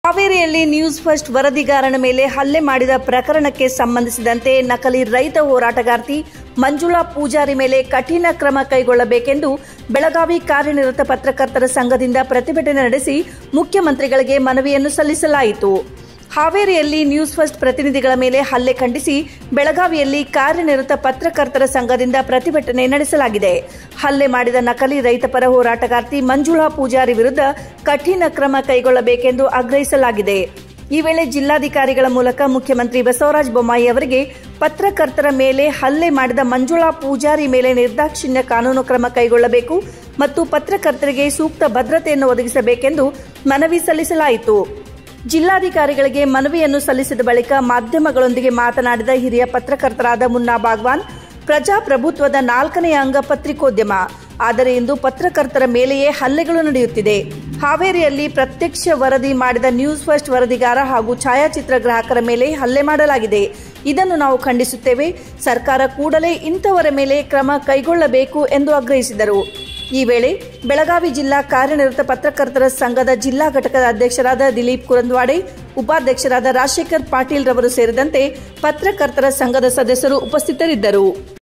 ಹಾವೇರಿಯಲ್ಲಿ news first ವರದಿಗಾರನ ಮೇಲೆ ಹಲ್ಲೆ ಮಾಡಿದ ಪ್ರಕರಣಕ್ಕೆ ಸಂಬಂಧಿಸಿದಂತೆ ನಕಲಿ ರೈತ ಹೋರಾಟಗಾರ್ತಿ ಮಂಜುಳಾ ಪೂಜಾರಿ ಮೇಲೆ ಕಠಿಣ ಕ್ರಮ ಕೈಗೊಳ್ಳಬೇಕೆಂದು ಬೆಳಗಾವಿ ಕಾರ್ಯನಿರತ ಪತ್ರಕರ್ತರ ಸಂಘದಿಂದ ಪ್ರತಿಭಟನೆ ನಡೆಸಿ ಮುಖ್ಯಮಂತ್ರಿಗಳಿಗೆ ಮನವಿಯನ್ನು ಸಲ್ಲಿಸಲಾಯಿತು ಹಾವೇರಿಯಲ್ಲಿ ನ್ಯೂಸ್ ಫಸ್ಟ್ ಪ್ರತಿನಿಧಿಗಳ ಮೇಲೆ ಹಲ್ಲೆ ಖಂಡಿಸಿ ಬೆಳಗಾವಿಯಲ್ಲಿ ಕಾರ್ಯನಿರತ ಪತ್ರಕರ್ತರ ಸಂಘದಿಂದ ಪ್ರತಿಭಟನೆ ನಡೆಸಲಾಗಿದೆ ಹಲ್ಲೆ ಮಾಡಿದ ನಕಲಿ ರೈತಪರ ಹೋರಾಟಗಾರ್ತಿ ಮಂಜುಳಾ ಪೂಜಾರಿ ವಿರುದ್ಧ ಕಠಿಣ ಕ್ರಮ ಕೈಗೊಳ್ಳಬೇಕೆಂದು ಆಗ್ರಹಿಸಲಾಗಿದೆ ಈ ವೇಳೆ ಜಿಲ್ಲಾಧಿಕಾರಿಗಳ ಮೂಲಕ ಮುಖ್ಯಮಂತ್ರಿ ಬಸವರಾಜ ಬೊಮ್ಮಾಯಿ ಅವರಿಗೆ ಪತ್ರಕರ್ತರ ಮೇಲೆ ಹಲ್ಲೆ ಮಾಡಿದ ಮಂಜುಳಾ ಪೂಜಾರಿ ಮೇಲೆ ನಿರ್ದಾಕ್ಷಿಣ್ಯ ಕಾನೂನು ಕ್ರಮ ಕೈಗೊಳ್ಳಬೇಕು ಮತ್ತು ಪತ್ರಕರ್ತರಿಗೆ ಸೂಕ್ತ ಭದ್ರತೆಯನ್ನು ಒದಗಿಸಬೇಕೆಂದು ಮನವಿ ಸಲ್ಲಿಸಲಾಯಿತು ಜಿಲ್ಲಾಧಿಕಾರಿಗಳಿಗೆ ಮನವಿಯನ್ನು ಸಲ್ಲಿಸಿದ ಬಳಿಕ ಮಾಧ್ಯಮಗಳೊಂದಿಗೆ ಮಾತನಾಡಿದ ಹಿರಿಯ ಪತ್ರಕರ್ತರಾದ ಮುನ್ನಾ ಬಾಗ್ವಾನ್ ಪ್ರಜಾಪ್ರಭುತ್ವದ ನಾಲ್ಕನೆಯ ಅಂಗ ಪತ್ರಿಕೋದ್ಯಮ ಆದರೆ ಇಂದು ಪತ್ರಕರ್ತರ ಮೇಲೆಯೇ ಹಲ್ಲೆಗಳು ನಡೆಯುತ್ತಿದೆ ಹಾವೇರಿಯಲ್ಲಿ ಪ್ರತ್ಯಕ್ಷ ವರದಿ ಮಾಡಿದ ನ್ಯೂಸ್ ಫಸ್ಟ್ ವರದಿಗಾರ ಹಾಗೂ ಛಾಯಾಚಿತ್ರ ಗ್ರಾಹಕರ ಮೇಲೆ ಹಲ್ಲೆ ಮಾಡಲಾಗಿದೆ ಇದನ್ನು ನಾವು ಖಂಡಿಸುತ್ತೇವೆ ಸರ್ಕಾರ ಕೂಡಲೇ ಇಂಥವರ ಮೇಲೆ ಕ್ರಮ ಕೈಗೊಳ್ಳಬೇಕು ಎಂದು ಆಗ್ರಹಿಸಿದರು ಈ ವೇಳೆ ಬೆಳಗಾವಿ ಜಿಲ್ಲಾ ಕಾರ್ಯನಿರತ ಪತ್ರಕರ್ತರ ಸಂಘದ ಜಿಲ್ಲಾ ಘಟಕದ ಅಧ್ಯಕ್ಷರಾದ ದಿಲೀಪ್ ಕುರಂದ್ವಾಡೆ ಉಪಾಧ್ಯಕ್ಷರಾದ ರಾಜಶೇಖರ್ ಪಾಟೀಲ್ ರವರು ಸೇರಿದಂತೆ ಪತ್ರಕರ್ತರ ಸಂಘದ ಸದಸ್ಯರು ಉಪಸ್ಥಿತರಿದ್ದರು